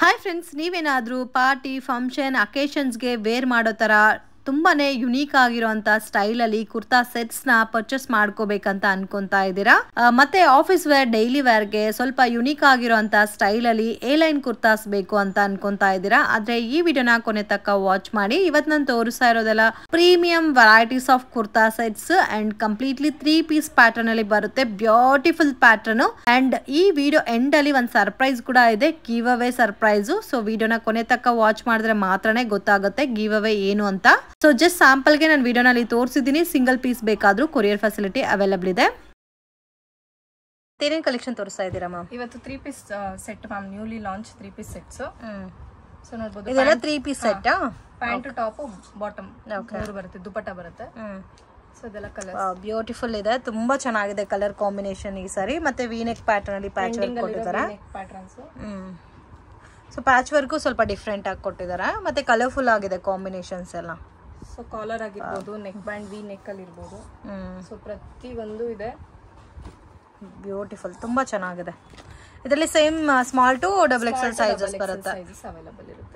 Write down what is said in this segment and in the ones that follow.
Hi friends ನೀವೇನಾದರೂ party function ಅಕೇಶನ್ಸ್ಗೆ wear ಮಾಡೋ ಥರ ತುಂಬಾ ಯುನೀಕ್ ಆಗಿರೋಂಥ ಸ್ಟೈಲಲ್ಲಿ ಕುರ್ತಾ ಸೆಟ್ಸ್ನ ಪರ್ಚೇಸ್ ಮಾಡ್ಕೋಬೇಕಂತ ಅನ್ಕೊಂತಾ ಇದ್ದೀರಾ ಆ, ಮತ್ತೆ ಆಫೀಸ್ ವೇರ್ ಡೈಲಿ ವೇರ್ಗೆ ಸ್ವಲ್ಪ ಯುನೀಕ್ ಆಗಿರೋಂಥ ಸ್ಟೈಲಲ್ಲಿ ಎ ಲೈನ್ ಕುರ್ತಾಸ್ ಬೇಕು ಅಂತ ಅನ್ಕೊಂತಾ ಇದ್ದೀರಾ ಆದರೆ ಈ ವಿಡಿಯೋನ ಕೊನೆ ತಕ್ಕ ವಾಚ್ ಮಾಡಿ ಇವತ್ತು ನಾನು ತೋರಿಸ್ತಾ ಇರೋದೆಲ್ಲ premium varieties of kurta sets and completely three piece pattern ಅಲ್ಲಿ ಬರುತ್ತೆ ಬ್ಯೂಟಿಫುಲ್ ಪ್ಯಾಟರ್ನ್ ಅಂಡ್ ಈ ವಿಡಿಯೋ ಎಂಡ್ ಅಲ್ಲಿ ಒಂದು ಸರ್ಪ್ರೈಸ್ ಕೂಡ ಇದೆ ಗಿವ್ ಅವೇ ಸರ್ಪ್ರೈಸು ಸೊ ವಿಡಿಯೋನ ಕೊನೆ ತಕ್ಕ ವಾಚ್ ಮಾಡಿದ್ರೆ ಮಾತ್ರನೇ ಗೊತ್ತಾಗುತ್ತೆ ಗಿವ್ ಅವೇ ಏನು ಅಂತ ಸೊ ಜಸ್ಟ್ ಸ್ಯಾಂಪಲ್ಗೆ ನಾನು ವಿಡಿಯೋನಲ್ಲಿ ತೋರಿಸಿದ್ದೀನಿ ಸಿಂಗಲ್ ಪೀಸ್ ಬೇಕಾದ್ರೂ ಕೊರಿಯರ್ ಫೆಸಿಲಿಟಿ ಅವೈಲಬಲ್ ಇದೆ ಏನೇನು ಕಲೆಕ್ಷನ್ ತೋರಿಸ್ತಾ ಇದ್ದೀರಾ ಮ್ಯಾಮ್ ಇವತ್ತು three piece set ma'am newly launch three piece sets so ನೋಡ್ಬೋದು ಇದೆಲ್ಲ three piece set pant top bottom ಮೂರು ಬರುತ್ತೆ ದುಪಟ್ಟ ಬರುತ್ತೆ ಸೊ ಇದೆಲ್ಲ ಕಲರ್ ಬ್ಯೂಟಿಫುಲ್ ಇದೆ ತುಂಬಾ ಚೆನ್ನಾಗಿದೆ ಕಲರ್ ಕಾಂಬಿನೇಷನ್ ಈ ಸಾರಿ ಮತ್ತೆ ವೀನೆಕ್ ಪ್ಯಾಟರ್ನ್ ಅಲ್ಲಿ ಪ್ಯಾಚ್ ವರ್ಕ್ ಕೊಟ್ಟಿದ್ದಾರೆ patterns hmm so patch work ಸ್ವಲ್ಪ ಡಿಫ್ರೆಂಟ್ ಆಗಿ ಕೊಟ್ಟಿದ್ದಾರೆ ಮತ್ತೆ ಕಲರ್ಫುಲ್ ಆಗಿದೆ ಕಾಂಬಿನೇಷನ್ಸ್ ಎಲ್ಲ ಸೊ ಕಾಲರ್ ಆಗಿರ್ಬೋದು ನೆಕ್ ಬ್ಯಾಂಡ್ ವಿ ನೆಕ್ ಅಲ್ಲಿ ಇರ್ಬೋದು ಹ್ಮ್ ಸೊ ಪ್ರತಿ ಒಂದು ಇದೆ ಬ್ಯೂಟಿಫುಲ್ ತುಂಬಾ ಚೆನ್ನಾಗಿದೆ ಇದರಲ್ಲಿ same small to double XL sizes ಬರುತ್ತೆ ಸೈಜಸ್ ಅವೈಲಬಲ್ ಇರುತ್ತೆ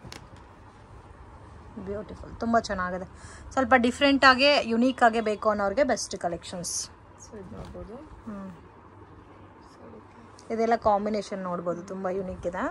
ಬ್ಯೂಟಿಫುಲ್ ತುಂಬಾ ಚೆನ್ನಾಗಿದೆ ಸ್ವಲ್ಪ ಡಿಫ್ರೆಂಟ್ ಆಗಿ ಯುನೀಕ್ ಆಗಿ ಬೇಕು ಅನ್ನೋರಿಗೆ ಬೆಸ್ಟ್ ಕಲೆಕ್ಷನ್ಸ್ ಸೊ ಇದು ನೋಡ್ಬೋದು ಹ್ಮ್ ಇದೆಲ್ಲ ಕಾಂಬಿನೇಷನ್ ನೋಡ್ಬೋದು ತುಂಬಾ ಯುನೀಕ್ ಇದೆ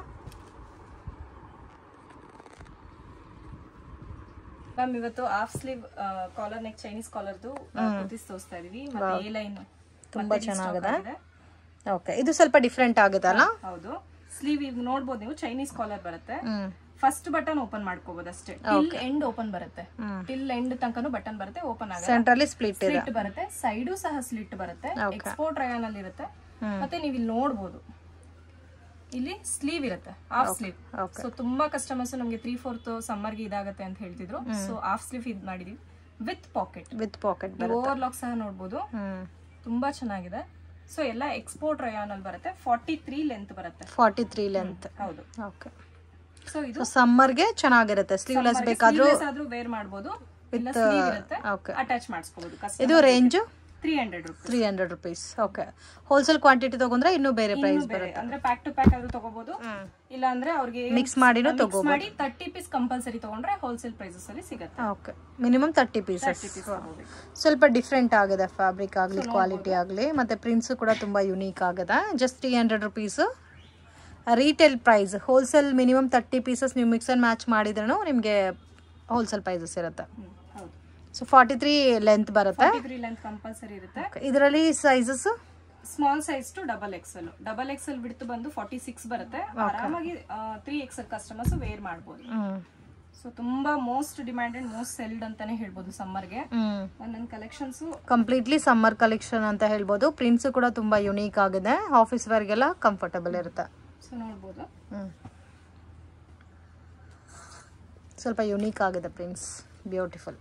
ಮ್ಯಾಮ್ ಇವತ್ತು half sleeve collar neck Chinese ಕಾಲರ್ದು ಕುರ್ತೀಸ್ ತೋರಿಸ್ತಾ ಇದೀವಿ ಮತ್ತೆ ಎ ಲೈನ್ ತುಂಬಾ ಚೆನ್ನಾಗಿದೆ ಓಕೆ ಇದು ಸ್ವಲ್ಪ ಡಿಫ್ರೆಂಟ್ ಆಗುತ್ತಲ್ಲ ಹೌದು ಸ್ಲೀವ್ ಈಗ ನೋಡ್ಬೋದು ನೀವು ಚೈನೀಸ್ ಕಾಲರ್ ಬರುತ್ತೆ ಹ್ಮ್ ಫಸ್ಟ್ ಬಟನ್ ಓಪನ್ ಮಾಡ್ಕೋಬಹುದು ಅಷ್ಟೇ ಟಿಲ್ ಎಂಡ್ ಓಪನ್ ಬರುತ್ತೆ ಟಿಲ್ ಎಂಡ್ ತನಕನೂ ಬಟನ್ ಬರುತ್ತೆ ಓಪನ್ ಆಗುತ್ತೆ ಸೆಂಟ್ರಲ್ಲಿ ಸ್ಪ್ಲಿಟ್ ಇದೆ ಸ್ಲಿಟ್ ಬರುತ್ತೆ ಸೈಡು ಸಹ ಸ್ಲಿಟ್ ಬರುತ್ತೆ ಎಕ್ಸ್ಪೋರ್ಟ್ ರಯಾನ್ ಅಲ್ಲಿ ಇರುತ್ತೆ ಮತ್ತೆ ನೀವು ಇಲ್ಲಿ ನೋಡ್ಬೋದು ಇಲ್ಲಿ ಸ್ಲೀವ್ ಇರುತ್ತೆ ಹಾಫ್ ಸ್ಲೀವ್ ಸೊ ತುಂಬಾ ಕಸ್ಟಮರ್ಸ್ ನಮಗೆ ತ್ರೀ ಫೋರ್ತ್ ಸಮ್ಮರ್ಗೆ ಇದಾಗತ್ತೆ ಅಂತ ಹೇಳ್ತಿದ್ರು ಸೊ ಹಾಫ್ ಸ್ಲೀವ್ ಇದ್ ಮಾಡಿದೀವಿ with pocket with pocket over lock ಸಹ ನೋಡ್ಬೋದು ಹ್ಮ್ ತುಂಬಾ ಚೆನ್ನಾಗಿದೆ ಸೊ ಎಲ್ಲ ಎಕ್ಸ್ಪೋರ್ಟ್ ರಯಾನ್ ಅಲ್ಲಿ ಬರುತ್ತೆ ಫಾರ್ಟಿ ತ್ರೀ ಲೆಂತ್ ಬರುತ್ತೆ ಫಾರ್ಟಿ ತ್ರೀ ಲೆಂತ್ ಹೌದು ಓಕೆ ಸೊ ಇದು ಸೊ ಸಮ್ಮರ್ಗೆ ಚೆನ್ನಾಗಿರುತ್ತೆ ಸ್ಲೀವ್ಲೆಸ್ ಬೇಕಾದ್ರೂ sleeveless ಆದ್ರೂ ವೇರ್ ಮಾಡಬಹುದು ಇಲ್ಲ ಸ್ಲೀವ್ ಇರುತ್ತೆ ಓಕೆ ಅಟ್ಯಾಚ್ ಮಾಡಿಸ್ಕೋಬಹುದು ಇದು range three hundred rupees three hundred rupees okay wholesale quantity ತಗೊಂಡ್ರೆ ಇನ್ನೂ ಬೇರೆ ಪ್ರೈಸ್ ಬೇರೆ ಅಂದ್ರೆ ಪ್ಯಾಕ್ ಟು ಪ್ಯಾಕ್ ಆದ್ರೂ ತಗೋಬಹುದು ಇಲ್ಲ ಅಂದ್ರೆ ಅವ್ರಿಗೆ ಮಿಕ್ಸ್ ಮಾಡಿನೂ mix ಮಾಡಿ ತರ್ಟಿ ಪೀಸ್ ಕಂಪಲ್ಸರಿ ತಗೊಂಡ್ರೆ ಹೋಲ್ಸೇಲ್ ಪ್ರೈಸಸ್ ಅಲ್ಲಿ ಸಿಗುತ್ತೆ ಓಕೆ ಮಿನಿಮಮ್ ತರ್ಟಿ ಪೀಸಸ್ ಸ್ವಲ್ಪ ಡಿಫ್ರೆಂಟ್ ಆಗಿದೆ ಫ್ಯಾಬ್ರಿಕ್ ಆಗಲಿ ಕ್ವಾಲಿಟಿ ಆಗಲಿ ಮತ್ತು ಪ್ರಿಂಟ್ಸು ಕೂಡ ತುಂಬ ಯುನೀಕ್ ಆಗಿದೆ just three hundred rupees retail price wholesale minimum thirty pieces ನೀವು ಮಿಕ್ಸ್ ಆ್ಯಂಡ್ ಮ್ಯಾಚ್ ಮಾಡಿದ್ರೂ ನಿಮಗೆ ಹೋಲ್ಸೇಲ್ ಪ್ರೈಸಸ್ ಇರುತ್ತೆ ಹೌದು ಸೊ ಫಾರ್ಟಿ ತ್ರೀ ಲೆಂತ್ ಬರುತ್ತೆ ತ್ರೀ ಲೆಂತ್ ಕಂಪಲ್ಸರಿ ಇರುತ್ತೆ ಇದರಲ್ಲಿ sizes small size to double XL double XL ಬಿಡ್ತು ಬಂದು ಫಾರ್ಟಿ ಸಿಕ್ಸ್ ಬರುತ್ತೆ ಆರಾಮಾಗಿ ತ್ರೀ ಎಕ್ಸೆಲ್ ಕಸ್ಟಮರ್ಸ್ ವೇರ್ ಮಾಡ್ಬೋದು ಹ್ಞೂ ಸೊ ತುಂಬಾ ಮೋಸ್ಟ್ ಡಿಮ್ಯಾಂಡೆಡ್ ಮೋಸ್ಟ್ ಸೆಲ್ಡ್ ಅಂತಾನೆ ಹೇಳ್ಬೋದು ಸಮ್ಮರ್ಗೆ ಹ್ಞೂ ನನ್ನ ಕಲೆಕ್ಷನ್ಸ್ ಕಂಪ್ಲೀಟ್ಲಿ ಸಮ್ಮರ್ ಕಲೆಕ್ಷನ್ ಅಂತ ಹೇಳ್ಬೋದು ಪ್ರಿಂಟ್ಸು ಕೂಡ ತುಂಬ ಯುನೀಕ್ ಆಗಿದೆ ಆಫೀಸ್ ವೇರ್ಗೆಲ್ಲ ಕಂಫರ್ಟಬಲ್ ಇರುತ್ತೆ ಸೊ ನೋಡ್ಬೋದು ಹ್ಞೂ ಸ್ವಲ್ಪ ಯುನೀಕ್ ಆಗಿದೆ prints beautiful